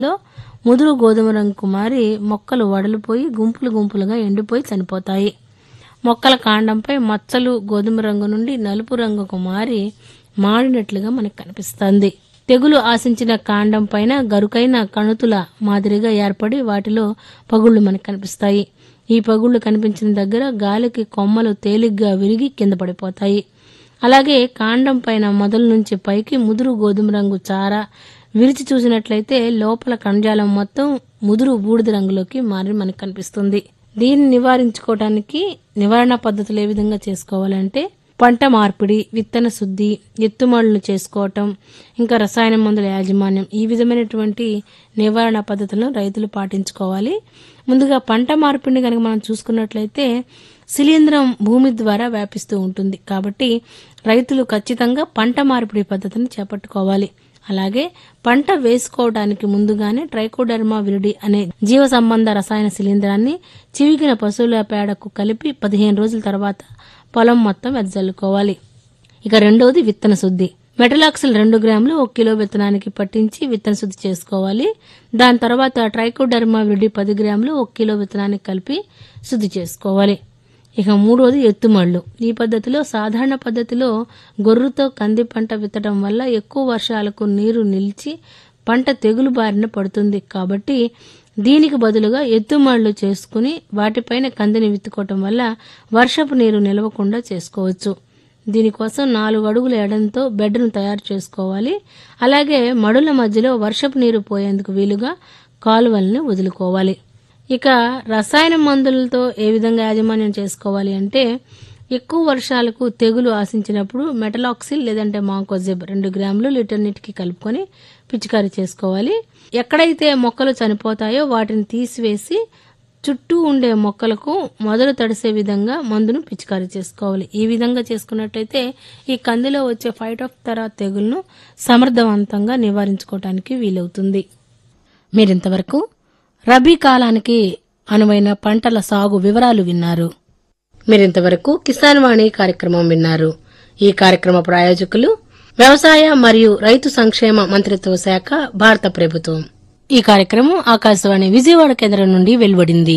లో ముదురు గోధుమ రంగు మారి మొక్కలు వడలిపోయి గుంపులు గుంపులుగా ఎండిపోయి చనిపోతాయి మొక్కల కాండంపై మచ్చలు గోధుమ రంగు నుండి నలుపు రంగుకు మారి మాడినట్లుగా మనకు కనిపిస్తుంది తెగులు ఆశించిన కాండం పైన గరుకైన కణుతుల మాదిరిగా ఏర్పడి వాటిలో పగుళ్లు మనకు కనిపిస్తాయి ఈ పగుళ్లు కనిపించిన దగ్గర గాలికి కొమ్మలు తేలిగ్గా విరిగి కింద పడిపోతాయి అలాగే కాండం పైన మొదలు నుంచి పైకి ముదురు గోధుమ రంగు చార విరిచి చూసినట్లయితే లోపల కణజాలం మొత్తం ముదురు బూడిద రంగులోకి మారి మనకు కనిపిస్తుంది దీన్ని నివారించుకోవడానికి నివారణ పద్ధతులు ఏ విధంగా చేసుకోవాలంటే పంట మార్పిడి విత్తన శుద్ధి ఎత్తుమడులు చేసుకోవటం ఇంకా రసాయన మందుల యాజమాన్యం ఈ విధమైనటువంటి నివారణ పద్ధతులను రైతులు పాటించుకోవాలి ముందుగా పంట మార్పిడిని కనుక మనం చూసుకున్నట్లయితే శిలీంధ్రం భూమి ద్వారా వ్యాపిస్తూ ఉంటుంది కాబట్టి రైతులు ఖచ్చితంగా పంట మార్పిడి పద్ధతిని చేపట్టుకోవాలి అలాగే పంట వేసుకోవడానికి ముందుగానే ట్రైకోడర్మా విరిడి అనే జీవ సంబంధ రసాయన శిలీంధ్రాన్ని చివికిన పశువుల పేడకు కలిపి పదిహేను రోజుల తర్వాత పొలం మొత్తం వెదజల్లుకోవాలి ఇక రెండవది విత్తన శుద్ధి మెటలాక్సిల్ రెండు గ్రాములు ఒక కిలో విత్తనానికి పట్టించి విత్తన శుద్ధి చేసుకోవాలి దాని తర్వాత ట్రైకోడర్మా విడి పది గ్రాములు ఒక కిలో విత్తనానికి కలిపి శుద్ధి చేసుకోవాలి ఇక మూడోది ఎత్తుమళ్ళు ఈ పద్ధతిలో సాధారణ పద్ధతిలో గొర్రుతో కంది పంట విత్తడం వల్ల ఎక్కువ వర్షాలకు నీరు నిలిచి పంట తెగులు బారిన పడుతుంది కాబట్టి దీనికి బదులుగా ఎత్తుమళ్ళు చేసుకుని వాటిపైన కందిని విత్తుకోవటం వల్ల వర్షపు నీరు నిలవకుండా చేసుకోవచ్చు దీనికోసం నాలుగు అడుగుల ఎడంతో బెడ్ను తయారు చేసుకోవాలి అలాగే మడుల మధ్యలో వర్షపు నీరు పోయేందుకు వీలుగా కాలువల్ని వదులుకోవాలి ఇక రసాయన మందులతో ఏ విధంగా యాజమాన్యం చేసుకోవాలి అంటే ఎక్కువ వర్షాలకు తెగులు ఆశించినప్పుడు మెటలాక్సిల్ లేదంటే మాంకోజెబ్ రెండు గ్రాములు లీటర్ నీటికి కలుపుకొని పిచికారీ చేసుకోవాలి ఎక్కడైతే మొక్కలు చనిపోతాయో వాటిని తీసివేసి చుట్టూ ఉండే మొక్కలకు మొదలు తడిసే విధంగా మందును పిచికారీ చేసుకోవాలి ఈ విధంగా చేసుకున్నట్టయితే ఈ కందిలో వచ్చే ఫైట్ ఆఫ్ తరా తెగులను సమర్థవంతంగా నివారించుకోవటానికి వీలవుతుంది మీరింతవరకు రబీ కాలానికి అనువైన పంటల సాగు వివరాలు విన్నారు మీరింతవరకు కిసాన్ వాణి కార్యక్రమం విన్నారు ఈ కార్యక్రమ ప్రాయోజకులు వ్యవసాయ మరియు రైతు సంక్షేమ మంత్రిత్వ శాఖ భారత ప్రభుత్వం ఈ కార్యక్రమం ఆకాశవాణి విజయవాడ కేంద్రం నుండి వెలువడింది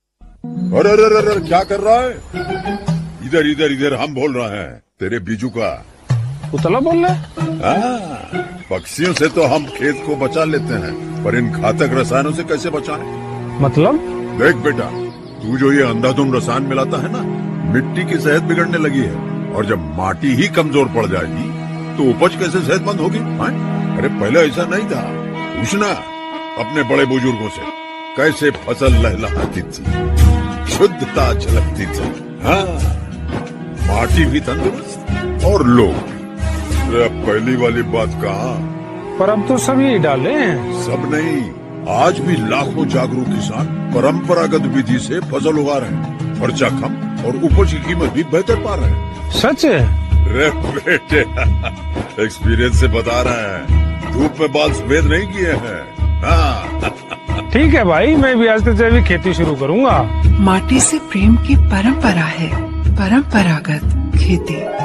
अरे अरे अरे अरे क्या कर रहा है इधर इधर इधर हम बोल रहे हैं तेरे बीजू का उतला बोल रहा है हाँ, पक्षियों से तो हम खेत को बचा लेते हैं पर इन घातक रसायनों से कैसे बचाएं? मतलब देख बेटा तू जो ये अंधाधुंध रसायन मिलाता है ना मिट्टी की सेहत बिगड़ने लगी है और जब माटी ही कमजोर पड़ जाएगी तो उपज कैसे सेहतमंद होगी हाँ? अरे पहले ऐसा नहीं था पूछना अपने बड़े बुजुर्गों से कैसे फसल लहलहाती थी शुद्धता झलकती थी हाँ माटी भी तंदुरुस्त और लोग भी अरे अब पहली वाली बात कहा पर अब तो सब यही डाले हैं सब नहीं आज भी लाखों जागरूक किसान परंपरागत विधि से फसल उगा रहे हैं खर्चा कम और उपज की कीमत भी बेहतर पा रहे हैं सच है रे बेटे एक्सपीरियंस से बता रहे हैं धूप में बाल सफेद नहीं किए हैं हाँ ठीक है भाई मैं भी आज से जैविक खेती शुरू करूंगा माटी से प्रेम की परंपरा है परंपरागत खेती